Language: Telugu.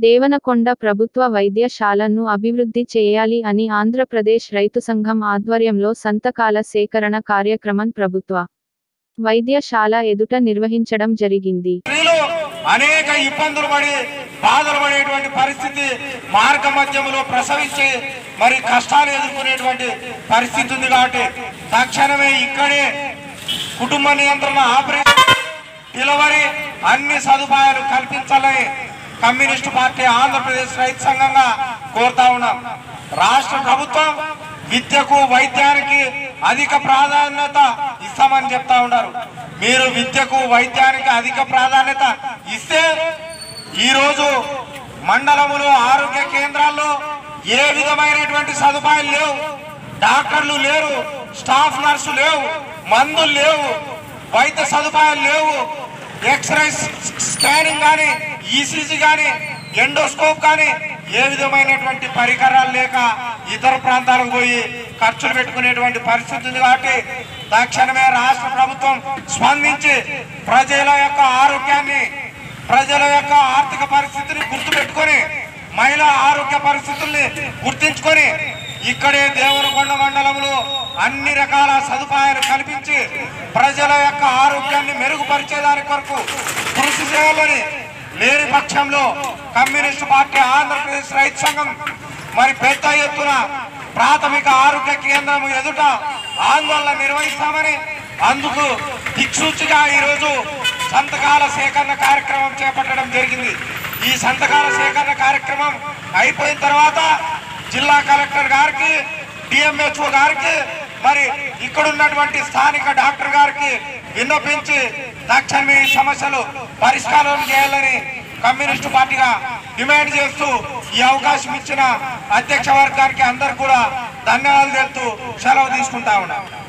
దేవనకొండ ప్రభుత్వ వైద్యశాలను అభివృద్ధి చేయాలి అని ఆంధ్రప్రదేశ్ రైతు సంఘం ఆధ్వర్యంలో సంతకాల సేకరణ కార్యక్రమం ప్రభుత్వ వైద్యశాల ఎదుట నిర్వహించడం జరిగింది స్త్రీలు అనేక ఇబ్బందులు పడి బాధలు పడేటువంటి పరిస్థితి మార్గ మధ్యంలో ప్రసవించి మరి కష్టాలు ఎదుర్కొనేటువంటి పరిస్థితి ఉంది కాబట్టి తక్షణమే ఇక్కడే కుటుంబ నియంత్రణ ఆపరేషన్ డెలివరీ అన్ని సదుపాయాలు కల్పించాలని కమ్యూనిస్టు పార్టీ ఆంధ్రప్రదేశ్ రైతు సంఘంగా కోరుతా ఉన్నాం రాష్ట్ర ప్రభుత్వం విద్యకు వైద్యానికి అధిక ప్రాధాన్యత ఇస్తామని చెప్తా ఉన్నారు మీరు విద్యకు వైద్యానికి అధిక ప్రాధాన్యత ఇస్తే ఈరోజు మండలములు ఆరోగ్య కేంద్రాల్లో ఏ విధమైనటువంటి సదుపాయాలు లేవు డాక్టర్లు లేరు స్టాఫ్ నర్సు లేవు మందులు లేవు వైద్య సదుపాయాలు లేవు ఎక్స్రే స్కానింగ్ కానీ ఈసీజీ కానీ ఎండోస్కోప్ కానీ ఏ విధమైనటువంటి పరికరాలు లేక ఇతర ప్రాంతాలకు పోయి ఖర్చులు పెట్టుకునేటువంటి పరిస్థితి ఉంది కాబట్టి తక్షణమే రాష్ట్ర ప్రభుత్వం స్పందించి ప్రజల యొక్క ఆరోగ్యాన్ని ప్రజల యొక్క ఆర్థిక పరిస్థితిని గుర్తుపెట్టుకొని మహిళా ఆరోగ్య పరిస్థితుల్ని గుర్తించుకొని ఇక్కడే దేవరకొండ మండలంలో అన్ని రకాల సదుపాయాలు కల్పించి ప్రజల యొక్క ఆరోగ్యాన్ని మెరుగుపరిచేదాని కొరకు కృషి చేయాలని లేని పక్షంలో కమ్యూనిస్టు పార్టీ ఆంధ్రప్రదేశ్ రైతు సంఘం మరి పెద్ద ఎత్తున ప్రాథమిక ఆరోగ్య కేంద్రం ఎదుట ఆందోళన నిర్వహిస్తామని అందుకు దిక్సూచిగా ఈరోజు సంతకాల సేకరణ కార్యక్రమం చేపట్టడం జరిగింది ఈ సంతకాల సేకరణ కార్యక్రమం అయిపోయిన తర్వాత జిల్లా కలెక్టర్ గారికి డిఎంహెచ్ఓ గారికి మరి ఇక్కడ ఉన్నటువంటి స్థానిక డాక్టర్ గారికి విన్నపించి తక్షణమే ఈ సమస్యలు పరిష్కారం చేయాలని కమ్యూనిస్టు పార్టీగా డిమాండ్ చేస్తూ ఈ అవకాశం ఇచ్చిన అధ్యక్ష వర్గానికి అందరు కూడా ధన్యవాదాలు తెలుపుతూ సెలవు తీసుకుంటా ఉన్నాం